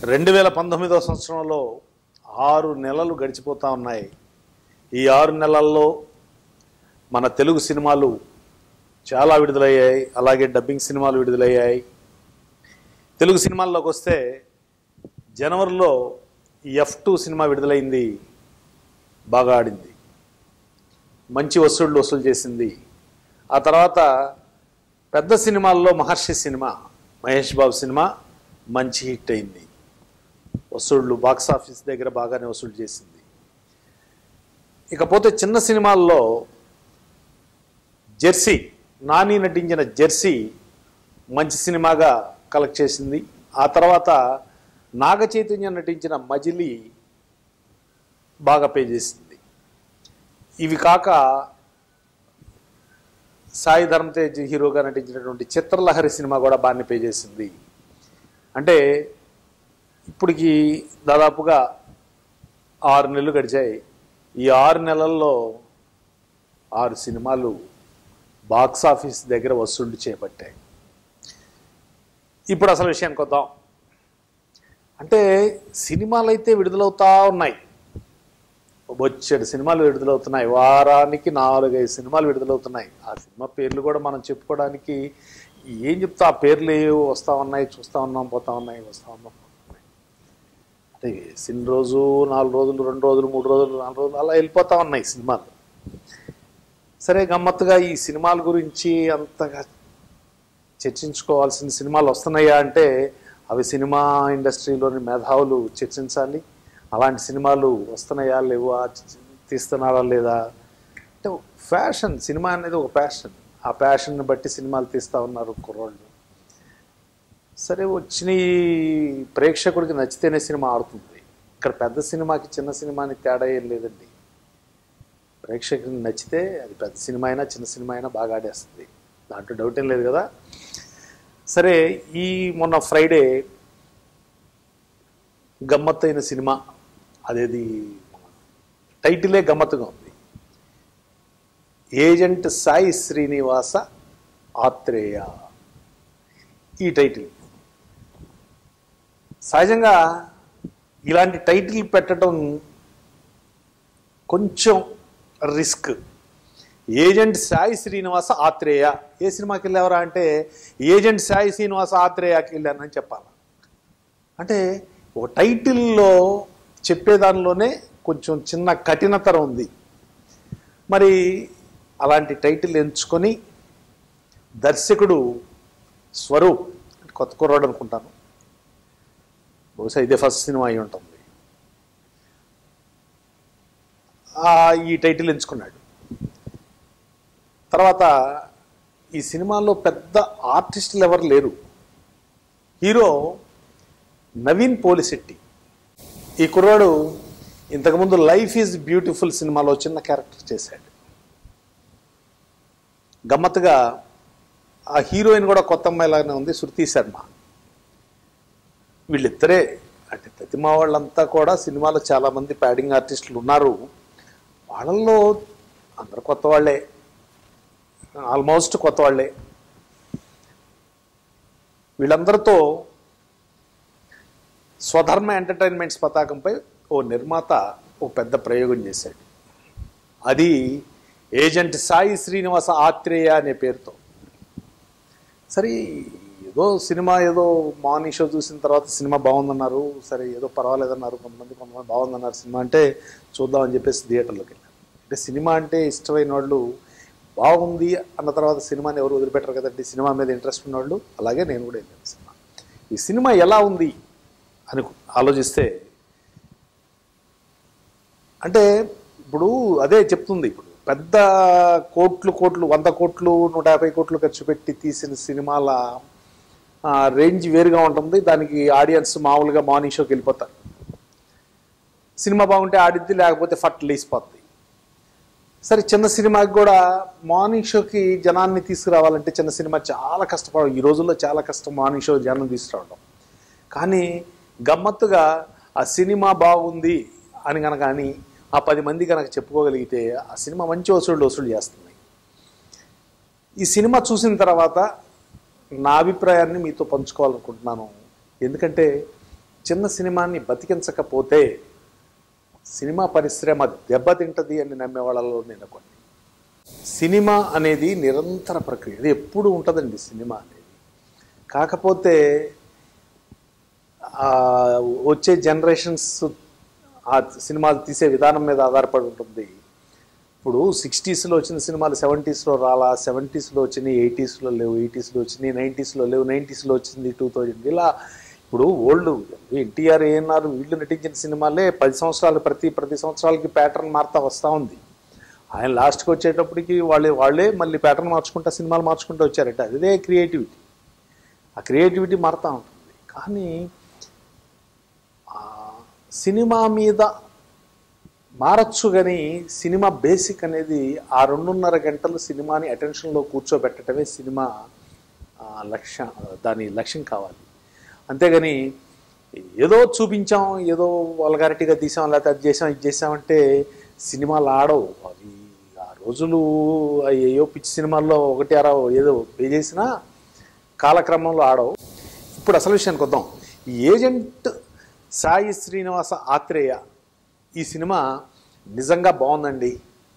రెండు వేల పంతొమ్మిదవ సంవత్సరంలో ఆరు నెలలు గడిచిపోతూ ఉన్నాయి ఈ ఆరు నెలల్లో మన తెలుగు సినిమాలు చాలా విడుదలయ్యాయి అలాగే డబ్బింగ్ సినిమాలు విడుదలయ్యాయి తెలుగు సినిమాల్లోకి వస్తే జనవరిలో ఎఫ్ టూ సినిమా విడుదలైంది బాగా ఆడింది మంచి వసూళ్లు వసూలు చేసింది ఆ తర్వాత పెద్ద సినిమాల్లో మహర్షి సినిమా మహేష్ బాబు సినిమా మంచి హిట్ అయింది వసూళ్లు బాక్స్ ఆఫీస్ దగ్గర బాగానే వసూలు చేసింది ఇకపోతే చిన్న సినిమాల్లో జెర్సీ నాని నటించిన జెర్సీ మంచి సినిమాగా కలెక్ట్ చేసింది ఆ తర్వాత నాగ చైతన్య నటించిన మజిలీ బాగా పే చేసింది ఇవి కాక సాయి ధర్మ తేజ్ హీరోగా నటించినటువంటి చిత్రలహరి సినిమా కూడా బాగానే పే చేసింది అంటే ఇప్పటికి దాదాపుగా ఆరు నెలలు గడిచాయి ఈ ఆరు నెలల్లో ఆరు సినిమాలు బాక్స్ ఆఫీస్ దగ్గర వసూళ్లు చేపట్టాయి ఇప్పుడు అసలు విషయానికి వద్దాం అంటే సినిమాలు అయితే విడుదలవుతా ఉన్నాయి బొచ్చెడు సినిమాలు విడుదలవుతున్నాయి వారానికి నాలుగైదు సినిమాలు విడుదలవుతున్నాయి ఆ సినిమా పేర్లు కూడా మనం చెప్పుకోవడానికి ఏం చెప్తా ఆ పేర్లు ఏవో వస్తూ ఉన్నాయి చూస్తూ ఉన్నాం పోతా ఉన్నాయి వస్తూ ఉన్నాం పోతా ఉన్నాయి అంటే వేసిన రోజు నాలుగు రోజులు రెండు రోజులు మూడు రోజులు నాలుగు రోజులు అలా వెళ్ళిపోతా ఉన్నాయి సినిమాలు సరే గమ్మత్తుగా ఈ సినిమాల గురించి అంతగా చర్చించుకోవాల్సిన సినిమాలు వస్తున్నాయా అంటే అవి సినిమా ఇండస్ట్రీలోని మేధావులు చర్చించాలి అలాంటి సినిమాలు వస్తున్నాయా లేవా తీస్తున్నారా లేదా అంటే ఫ్యాషన్ సినిమా అనేది ఒక ప్యాషన్ ఆ ప్యాషన్ని బట్టి సినిమాలు తీస్తూ ఉన్నారు కుర్రోళ్ళు సరే వచ్చిన ఈ ప్రేక్షకుడికి నచ్చితేనే సినిమా ఆడుతుంది ఇక్కడ పెద్ద సినిమాకి చిన్న సినిమాని తేడా ఏం లేదండి ప్రేక్షకుడికి నచ్చితే అది పెద్ద సినిమా అయినా చిన్న సినిమా అయినా బాగా ఆడేస్తుంది దాంట్లో డౌట్ ఏం లేదు కదా సరే ఈ మొన్న ఫ్రైడే గమ్మత్తైన సినిమా అదేది టైటిలే గమ్మత్తుగా ఉంది ఏజెంట్ సాయి శ్రీనివాస ఆత్రేయ ఈ టైటిల్ సహజంగా ఇలాంటి టైటిల్ పెట్టడం కొంచెం రిస్క్ ఏజెంట్ సాయి శ్రీనివాస ఆత్రేయ ఏ సినిమాకి వెళ్ళేవరా అంటే ఏజెంట్ సాయి శ్రీనివాస ఆత్రేయకి వెళ్ళానని చెప్పాలి అంటే ఒక టైటిల్లో చెప్పేదానిలోనే కొంచెం చిన్న కఠినతరం ఉంది మరి అలాంటి టైటిల్ ఎంచుకొని దర్శకుడు స్వరూప్ కొత్త కుర్రాడు అనుకుంటాను బహుశా ఇదే ఫస్ట్ సినిమా అయి ఉంటుంది ఆ, ఈ టైటిల్ ఎంచుకున్నాడు తర్వాత ఈ సినిమాలో పెద్ద ఆర్టిస్టులు ఎవరు లేరు హీరో నవీన్ పోలిశెట్టి ఈ కుర్రాడు ఇంతకుముందు లైఫ్ ఈజ్ బ్యూటిఫుల్ సినిమాలో చిన్న క్యారెక్టర్ చేశాడు గమ్మత్తుగా ఆ హీరోయిన్ కూడా కొత్త అమ్మాయిలాగానే ఉంది శృతి శర్మ వీళ్ళిద్దరే అంటే ప్రతిమా వాళ్ళంతా కూడా సినిమాలో చాలామంది ప్యాడింగ్ ఆర్టిస్టులు ఉన్నారు వాళ్ళల్లో అందరు కొత్త వాళ్ళే ఆల్మోస్ట్ కొత్త వాళ్ళే వీళ్ళందరితో స్వధర్మ ఎంటర్టైన్మెంట్స్ పతాకంపై ఓ నిర్మాత ఓ పెద్ద ప్రయోగం చేశాడు అది ఏజెంట్ సాయి శ్రీనివాస ఆత్రేయ అనే పేరుతో సరే ఏదో సినిమా ఏదో మార్నింగ్ షో చూసిన తర్వాత సినిమా బాగుందన్నారు సరే ఏదో పర్వాలేదన్నారు కొంతమంది కొంతమంది బాగుందన్నారు సినిమా అంటే చూద్దామని చెప్పేసి థియేటర్లోకి వెళ్ళాను అంటే సినిమా అంటే ఇష్టమైన వాళ్ళు బాగుంది అన్న తర్వాత సినిమాని ఎవరు వదిలిపెట్టరు కదండి సినిమా మీద ఇంట్రెస్ట్ ఉన్నవాళ్ళు అలాగే నేను కూడా వెళ్ళాను సినిమా ఈ సినిమా ఎలా ఉంది అని ఆలోచిస్తే అంటే ఇప్పుడు అదే చెప్తుంది ఇప్పుడు పెద్ద కోట్లు కోట్లు వంద కోట్లు నూట యాభై కోట్లు ఖర్చు పెట్టి తీసిన సినిమాల ఆ, రేంజ్ వేరుగా ఉంటుంది దానికి ఆడియన్స్ మామూలుగా మార్నింగ్ షోకి వెళ్ళిపోతారు సినిమా బాగుంటే ఆడిద్ది లేకపోతే ఫట్ లేసిపోద్ది సరే చిన్న సినిమాకి కూడా మార్నింగ్ షోకి జనాన్ని తీసుకురావాలంటే చిన్న సినిమా చాలా కష్టపడడం ఈ రోజుల్లో చాలా కష్టం మార్నింగ్ షో జనం తీసుకురావడం కానీ గమ్మత్తుగా ఆ సినిమా బాగుంది అని కనుక అని ఆ పది మంది కనుక చెప్పుకోగలిగితే ఆ సినిమా మంచి వసూళ్ళు వసూలు చేస్తుంది ఈ సినిమా చూసిన తర్వాత నా అభిప్రాయాన్ని మీతో పంచుకోవాలనుకుంటున్నాను ఎందుకంటే చిన్న సినిమాని బతికించకపోతే సినిమా పరిశ్రమ దెబ్బతింటది అని నమ్మే వాళ్ళలో నేను కొన్ని సినిమా అనేది నిరంతర ప్రక్రియ ఇది ఎప్పుడు ఉంటుందండి సినిమా అనేది కాకపోతే ఆ, వచ్చే జనరేషన్స్ ఆ సినిమాలు తీసే విధానం మీద ఆధారపడి ఉంటుంది ఇప్పుడు సిక్స్టీస్లో వచ్చిన సినిమాలు సెవెంటీస్లో రాలా సెవెంటీస్లో వచ్చినాయి ఎయిటీస్లో లేవు ఎయిటీస్లో వచ్చినాయి నైంటీస్లో లేవు నైంటీస్లో వచ్చింది టూ థౌజండ్ ఇలా ఇప్పుడు ఓల్డ్ ఎన్టీఆర్ ఏఎన్ఆర్ వీళ్ళు నటించిన సినిమాలే పది సంవత్సరాలు ప్రతి ప్రతి సంవత్సరాలకి ప్యాటర్న్ మారుతా వస్తూ ఉంది ఆయన లాస్ట్కి వచ్చేటప్పటికి వాళ్ళే వాళ్ళే మళ్ళీ ప్యాటర్న్ మార్చుకుంటా సినిమాలు మార్చుకుంటూ వచ్చారట అదే క్రియేటివిటీ ఆ క్రియేటివిటీ మారుతూ ఉంటుంది కానీ ఆ సినిమా మీద మారచ్చు కానీ సినిమా బేసిక్ అనేది ఆ రెండున్నర గంటలు సినిమాని అటెన్షన్లో కూర్చోబెట్టడమే సినిమా ఆ, లక్ష్యం దాని లక్ష్యం కావాలి అంతేగాని ఏదో చూపించాం ఏదో వల్గారిటీగా తీసాం లేకపోతే అది చేసాం ఇది చేసామంటే సినిమాలు ఆడవు అవి ఆ రోజులు అయ్యో పిచ్చి సినిమాల్లో ఒకటి అరా ఏదో పే చేసినా కాలక్రమంలో ఆడవు ఇప్పుడు అసలు విషయానికి వద్దాం ఈ ఏజెంట్ సాయి శ్రీనివాస ఆత్రేయ ఈ సినిమా నిజంగా బాగుందండి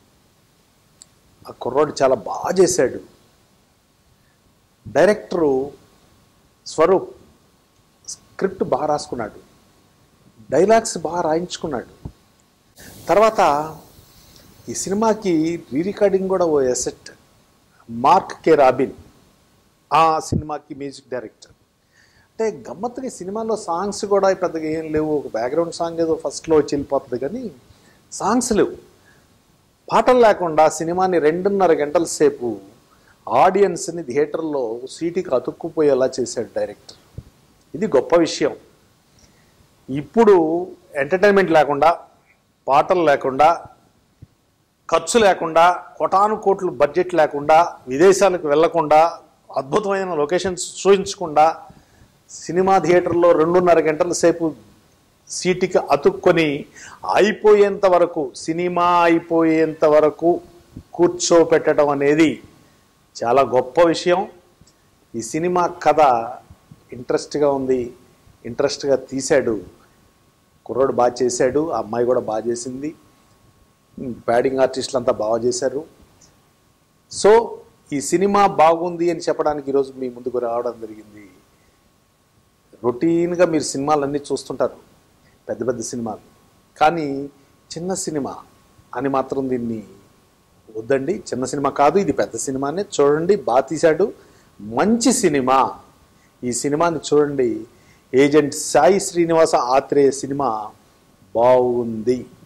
ఆ కుర్రోడు చాలా బాగా చేశాడు డైరెక్టరు స్వరూప్ స్క్రిప్ట్ బాగా రాసుకున్నాడు డైలాగ్స్ బాగా రాయించుకున్నాడు తర్వాత ఈ సినిమాకి రీ రికార్డింగ్ కూడా ఓ ఎసెట్ మార్క్ కే రాబిన్ ఆ సినిమాకి మ్యూజిక్ డైరెక్టర్ అంటే గమ్మత్తుగా ఈ సినిమాలో సాంగ్స్ కూడా పెద్దగా ఏం లేవు ఒక బ్యాక్గ్రౌండ్ సాంగ్ ఏదో ఫస్ట్లో వచ్చి వెళ్ళిపోతుంది కానీ సాంగ్స్ లేవు పాటలు లేకుండా సినిమాని రెండున్నర గంటల సేపు ఆడియన్స్ని థియేటర్లో సీటుకి అతుక్కుపోయేలా చేశాడు డైరెక్టర్ ఇది గొప్ప విషయం ఇప్పుడు ఎంటర్టైన్మెంట్ లేకుండా పాటలు లేకుండా ఖర్చు లేకుండా కోటాను కోట్లు బడ్జెట్ లేకుండా విదేశాలకు వెళ్లకుండా అద్భుతమైన లొకేషన్స్ చూపించకుండా సినిమా థియేటర్లో రెండున్నర గంటల సేపు సీటుకి అతుక్కొని అయిపోయేంత వరకు సినిమా అయిపోయేంత వరకు కూర్చోపెట్టడం అనేది చాలా గొప్ప విషయం ఈ సినిమా కథ ఇంట్రెస్ట్గా ఉంది ఇంట్రెస్ట్గా తీశాడు కుర్రోడు బాగా చేశాడు ఆ అమ్మాయి కూడా బాగా చేసింది బ్యాడింగ్ ఆర్టిస్టులు అంతా బాగా చేశారు సో ఈ సినిమా బాగుంది అని చెప్పడానికి ఈరోజు మీ ముందుకు రావడం జరిగింది రొటీన్గా మీరు సినిమాలన్నీ చూస్తుంటారు పెద్ద పెద్ద సినిమాలు కానీ చిన్న సినిమా అని మాత్రం దీన్ని వద్దండి చిన్న సినిమా కాదు ఇది పెద్ద సినిమానే చూడండి బాగా తీశాడు మంచి సినిమా ఈ సినిమాని చూడండి ఏజెంట్ సాయి శ్రీనివాస ఆత్రేయ సినిమా బాగుంది